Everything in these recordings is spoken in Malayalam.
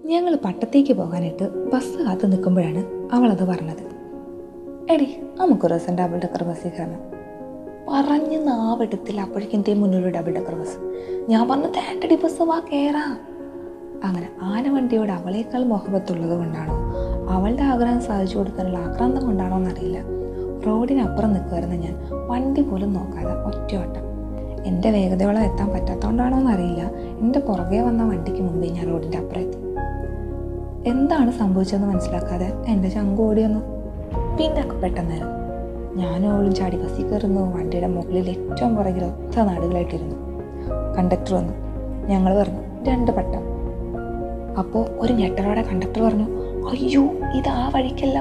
ഞങ്ങൾ പട്ടത്തേക്ക് പോകാനായിട്ട് ബസ് കാത്ത് നിൽക്കുമ്പോഴാണ് അവളത് പറഞ്ഞത് എടി നമുക്കൊരു ദിവസം ഡബിൾ ഡെക്കർ ബസ്സിൽ കയറണം പറഞ്ഞ് നാവെടുത്തില്ല അപ്പോഴേക്കും എന്തേ മുന്നിലൊരു ഡബിൾ ഡെക്കർ ബസ് ഞാൻ പറഞ്ഞു തേട്ടടി ബസ് വാ കയറാം അങ്ങനെ ആനവണ്ടിയോട് അവളേക്കാൾ മുഹബത്തുള്ളത് കൊണ്ടാണോ അവളുടെ ആഗ്രഹം സാധിച്ചു കൊടുക്കാനുള്ള ആക്രാന്തം കൊണ്ടാണോ എന്നറിയില്ല റോഡിനപ്പുറം നിൽക്കുമായിരുന്നു ഞാൻ വണ്ടി പോലും നോക്കാതെ ഒറ്റയോട്ടം എൻ്റെ വേഗതയോളം എത്താൻ പറ്റാത്തതുകൊണ്ടാണോ എന്നറിയില്ല എൻ്റെ പുറകെ വന്ന വണ്ടിക്ക് മുമ്പേ ഞാൻ റോഡിൻ്റെ അപ്പുറം എത്തി എന്താണ് സംഭവിച്ചതെന്ന് മനസ്സിലാക്കാതെ എൻ്റെ ചങ്ക് ഓടി വന്നു പിന്നെ പെട്ടെന്നായിരുന്നു ഞാനും അവളും ചാടി ബസ്സിൽ കയറുന്നു വണ്ടിയുടെ മുകളിൽ ഏറ്റവും പുറകിൽ ഒത്ത നാടുകളായിട്ടിരുന്നു കണ്ടക്ടർ വന്നു ഞങ്ങൾ പറഞ്ഞു രണ്ട് പട്ടം അപ്പോൾ ഒരു ഞെട്ടലോടെ കണ്ടക്ടർ പറഞ്ഞു അയ്യോ ഇത് ആ വഴിക്കല്ല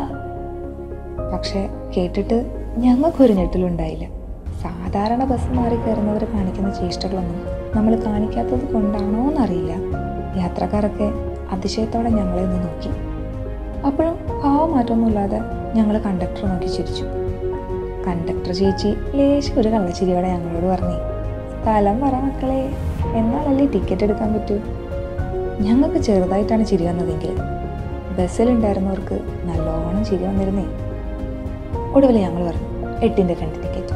പക്ഷേ കേട്ടിട്ട് ഞങ്ങൾക്കൊരു ഞെട്ടലുണ്ടായില്ല സാധാരണ ബസ് മാറി കയറുന്നവർ കാണിക്കുന്ന ചേഷ്ടകളൊന്നും നമ്മൾ കാണിക്കാത്തത് കൊണ്ടാണോ എന്നറിയില്ല യാത്രക്കാരൊക്കെ അതിശയത്തോടെ ഞങ്ങളെ ഒന്ന് നോക്കി അപ്പോഴും ഭാവമാറ്റമൊന്നുമില്ലാതെ ഞങ്ങൾ കണ്ടക്ടർ നോക്കി ചിരിച്ചു കണ്ടക്ടർ ചേച്ചി ലേശം ഒരു കള്ളച്ചിരിയോടെ ഞങ്ങളോട് പറഞ്ഞേ സ്ഥലം പറ മക്കളെ എന്നാലല്ലേ ടിക്കറ്റ് എടുക്കാൻ പറ്റൂ ഞങ്ങൾക്ക് ചെറുതായിട്ടാണ് ചിരി വന്നതെങ്കിൽ ബസ്സിലുണ്ടായിരുന്നവർക്ക് നല്ലോണം ചിരി വന്നിരുന്നേ ഒടുവിൽ ഞങ്ങൾ പറഞ്ഞു എട്ടിൻ്റെ രണ്ട് ടിക്കറ്റ്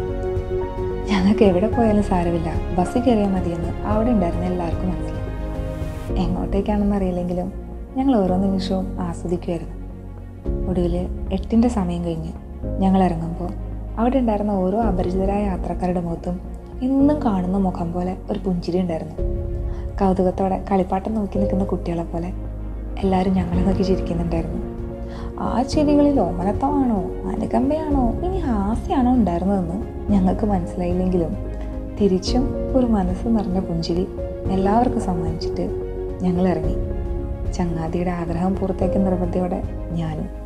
ഞങ്ങൾക്ക് എവിടെ പോയാലും സാരമില്ല ബസ്സിൽ കയറിയാൽ മതിയെന്ന് അവിടെ ഉണ്ടായിരുന്ന എല്ലാവർക്കും മനസ്സിലായി എങ്ങോട്ടേക്കാണെന്ന് അറിയില്ലെങ്കിലും ഞങ്ങൾ ഓരോ നിമിഷവും ആസ്വദിക്കുമായിരുന്നു ഒടുവിൽ എട്ടിൻ്റെ സമയം കഴിഞ്ഞ് ഞങ്ങൾ ഇറങ്ങുമ്പോൾ അവിടെ ഉണ്ടായിരുന്ന ഓരോ അപരിചിതരായ യാത്രക്കാരുടെ മുഖത്തും എന്നും കാണുന്ന മുഖം പോലെ ഒരു പുഞ്ചിരി ഉണ്ടായിരുന്നു കൗതുകത്തോടെ കളിപ്പാട്ടം നോക്കി നിൽക്കുന്ന കുട്ടികളെ പോലെ എല്ലാവരും ഞങ്ങളെ നോക്കി ചിരിക്കുന്നുണ്ടായിരുന്നു ആ ചിരികളിൽ ഓമനത്തമാണോ അനുകമ്പയാണോ ഇനി ഹാസ്യാണോ ഉണ്ടായിരുന്നതെന്ന് ഞങ്ങൾക്ക് മനസ്സിലായില്ലെങ്കിലും തിരിച്ചും ഒരു മനസ്സ് നിറഞ്ഞ പുഞ്ചിരി എല്ലാവർക്കും സമ്മാനിച്ചിട്ട് ഞങ്ങൾ ഇറങ്ങി ചങ്ങാതിയുടെ ആഗ്രഹം പൂർത്തിയാക്കുന്ന നിർബന്ധയോടെ ഞാനും